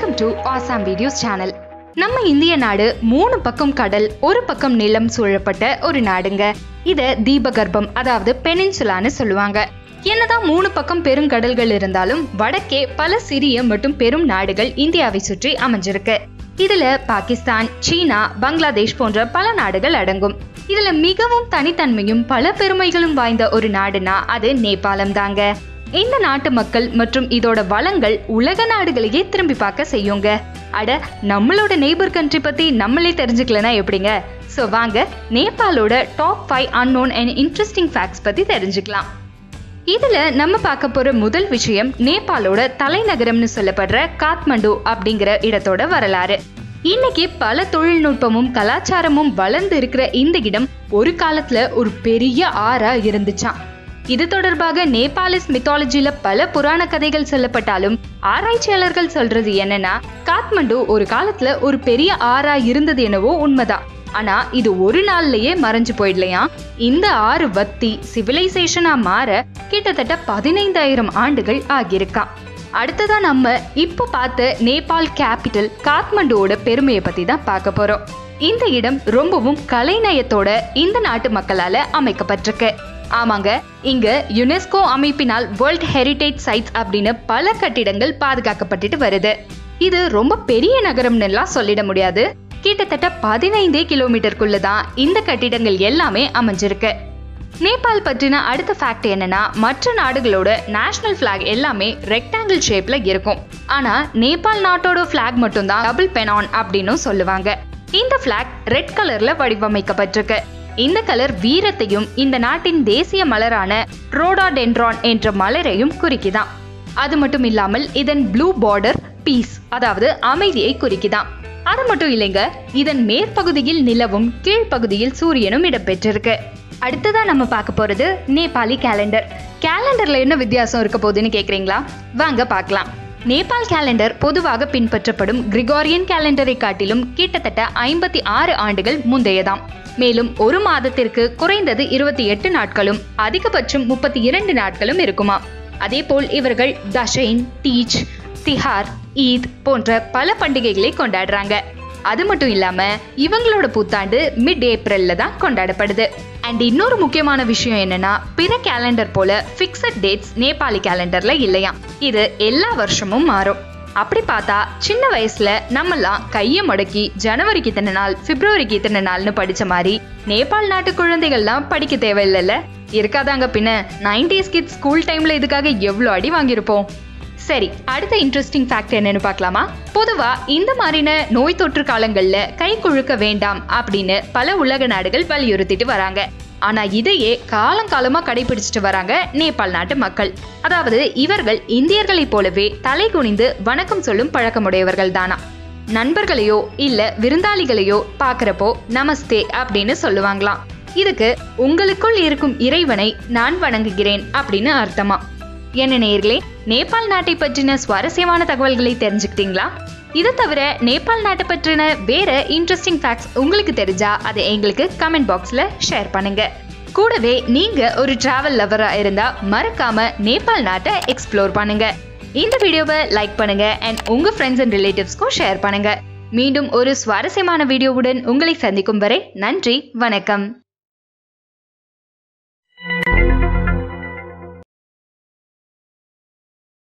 welcome to Assam videos channel நம்ம இந்திய நாடு மூணு பக்கம் கடல் ஒரு பக்கம் நிலம் சூழப்பட்ட ஒரு நாடுங்க இத தீபகற்பம் அதாவது பெனின்சுலான்னு சொல்லுவாங்க என்னதான் மூணு பக்கம் பெருங்கடல்கள் இருந்தாலும் வடக்கே பல சிறிய மற்றும் பெரும் நாடுகள் இந்தியாவை சுற்றி அமைஞ்சிருக்கு இதுல பாகிஸ்தான் சீனா பங்களாதேஷ் போன்ற பல நாடுகள் அடங்கும் இதுல மிகவும் தனித்தன்மையும் பல பெருமைகளும் வாய்ந்த ஒரு நாடுனா அது நேபாளம் தாங்க இந்த நாட்டு மக்கள் மற்றும் இதோட வளங்கள் உலக நாடுகளையே திரும்பி பார்க்க செய்யுங்க அட நம்மளோட நெய்பர் கண்ட்ரி பத்தி நம்மளே தெரிஞ்சுக்கலனா எப்படிங்க ஸோ வாங்க நேபாளோட top five unknown and interesting facts பத்தி தெரிஞ்சுக்கலாம் இதுல நம்ம பார்க்க போற முதல் விஷயம் நேபாளோட தலைநகரம்னு சொல்லப்படுற காத்மண்டு அப்படிங்கிற இடத்தோட வரலாறு இன்னைக்கு பல தொழில்நுட்பமும் கலாச்சாரமும் வளர்ந்து இருக்கிற இந்த இடம் ஒரு காலத்துல ஒரு பெரிய ஆறா இருந்துச்சாம் இது தொடர்பாக நேபாளிஸ் மித்தாலஜில பல புராண கதைகள் சொல்லப்பட்டாலும் ஆராய்ச்சியாளர்கள் சொல்றது என்னன்னா காத்மண்டு ஒரு காலத்துல ஒரு பெரிய ஆறா இருந்தது என்னவோ உண்மைதான் ஆனா இது ஒரு நாள்லயே மறைஞ்சு போயிடலையா இந்த ஆறு வத்தி சிவிலைசேஷனா மாற கிட்டத்தட்ட பதினைந்தாயிரம் ஆண்டுகள் ஆகியிருக்காம் அடுத்ததா நம்ம இப்போ பார்த்த நேபாள் கேபிட்டல் காத்மண்டுவோட பெருமையை பத்தி தான் பார்க்க போறோம் இந்த இடம் ரொம்பவும் கலைநயத்தோட இந்த நாட்டு மக்களால அமைக்கப்பட்டிருக்கு ஆமாங்க இங்க யுனெஸ்கோ அமைப்பினால் வேர்ல்ட் ஹெரிடேஜ் சைட்ஸ் அப்படின்னு பல கட்டிடங்கள் பாதுகாக்கப்பட்டுட்டு வருது இது ரொம்ப பெரிய நகரம்னு எல்லாம் சொல்லிட முடியாது கிட்டத்தட்ட பதினைந்தே கிலோமீட்டருக்குள்ள தான் இந்த கட்டிடங்கள் எல்லாமே அமைஞ்சிருக்கு நேபாள் பற்றின அடுத்த ஃபேக்ட் என்னன்னா மற்ற நாடுகளோட நேஷனல் ஃபிளாக் எல்லாமே ரெக்டாங்கிள் ஷேப்ல இருக்கும் ஆனா நேபாள் நாட்டோட ஃபிளாக் மட்டும்தான் டபுள் பெனான் அப்படின்னு சொல்லுவாங்க இந்த ஃபிளாக் ரெட் கலர்ல வடிவமைக்கப்பட்டிருக்கு இந்த கலர் வீரத்தையும் இந்த நாட்டின் தேசிய மலரான ட்ரோடாடென்ட்ரான் என்ற மலரையும் குறிக்குதாம் அது மட்டும் இல்லாமல் இதன் ப்ளூ பார்டர் பீஸ் அதாவது அமைதியை குறிக்குதாம் அது மட்டும் இல்லைங்க இதன் மேற்பகுதியில் நிலவும் கீழ்ப்பகுதியில் சூரியனும் இடம்பெற்றிருக்கு அடுத்ததா நம்ம பார்க்க போறது நேபாளி கேலண்டர் கேலண்டர்ல என்ன வித்தியாசம் இருக்க போகுதுன்னு கேக்குறீங்களா வாங்க பார்க்கலாம் நேபாள் கேலண்டர் பொதுவாக பின்பற்றப்படும் கிரிகோரியன் கேலண்டரை காட்டிலும் கிட்டத்தட்ட ஐம்பத்தி ஆறு ஆண்டுகள் முந்தையதாம் மேலும் ஒரு மாதத்திற்கு குறைந்தது இருபத்தி எட்டு நாட்களும் அதிகபட்சம் முப்பத்தி இரண்டு நாட்களும் இருக்குமா அதேபோல் இவர்கள் தஷைன் டீச் திஹார் ஈத் போன்ற பல பண்டிகைகளை கொண்டாடுறாங்க அது மட்டும் இல்லாம இவங்களோட புத்தாண்டு மிட் ஏப்ரல்ல தான் கொண்டாடப்படுது அண்ட் இன்னொரு முக்கியமான விஷயம் என்னன்னா பிற கேலண்டர் போல ஃபிக்ஸட் டேட்ஸ் நேபாளி கேலண்டர்ல இல்லையா இது எல்லா வருஷமும் மாறும் அப்படி பார்த்தா சின்ன வயசுல நம்மெல்லாம் கையை முடக்கி ஜனவரிக்கு இத்தனை நாள் பிப்ரவரிக்கு இத்தனை நாள்னு படிச்ச மாதிரி நேபாள் நாட்டு குழந்தைகள்லாம் படிக்க தேவையில்லைல்ல இருக்காதாங்க பின்ன நைன்டிஸ் கிட்ஸ் ஸ்கூல் டைம்ல இதுக்காக எவ்வளோ அடி வாங்கியிருப்போம் சரி அடுத்த இன்ட்ரெஸ்டிங் ஃபேக்ட் என்னன்னு பார்க்கலாமா பொதுவா இந்த மாதிரின நோய் தொற்று காலங்கள்ல கை குழுக்க வேண்டாம் அப்படின்னு பல உலக நாடுகள் வலியுறுத்திட்டு வராங்க ஆனா இதையே காலங்காலமா கடைபிடிச்சிட்டு வராங்க நேபாள் நாட்டு மக்கள் அதாவது இவர்கள் இந்தியர்களைப் போலவே தலை குனிந்து வணக்கம் சொல்லும் பழக்கமுடையவர்கள் தானா நண்பர்களையோ இல்ல விருந்தாளிகளையோ பார்க்கறப்போ நமஸ்தே அப்படின்னு சொல்லுவாங்களாம் இதுக்கு உங்களுக்குள் இருக்கும் இறைவனை நான் வணங்குகிறேன் அப்படின்னு அர்த்தமா என்ன நேயர்களே நேபாள் நாட்டை பற்றின சுவாரஸ்யமான தகவல்களை தெரிஞ்சுக்கிட்டீங்களா இதை தவிர நேபாள் நாட்டை பற்றின வேற இன்ட்ரெஸ்டிங் ஃபேக்ட்ஸ் உங்களுக்கு தெரிஞ்சா அதை எங்களுக்கு கமெண்ட் பாக்ஸ்ல ஷேர் பண்ணுங்க கூடவே நீங்க ஒரு டிராவல் லவரா இருந்தா மறக்காம நேபாள் நாட்டை எக்ஸ்ப்ளோர் பண்ணுங்க இந்த வீடியோவை லைக் பண்ணுங்க அண்ட் உங்க ஃப்ரெண்ட்ஸ் அண்ட் ரிலேட்டிவ்ஸ்க்கும் ஷேர் பண்ணுங்க மீண்டும் ஒரு சுவாரஸ்யமான வீடியோவுடன் உங்களை சந்திக்கும் வரை நன்றி வணக்கம்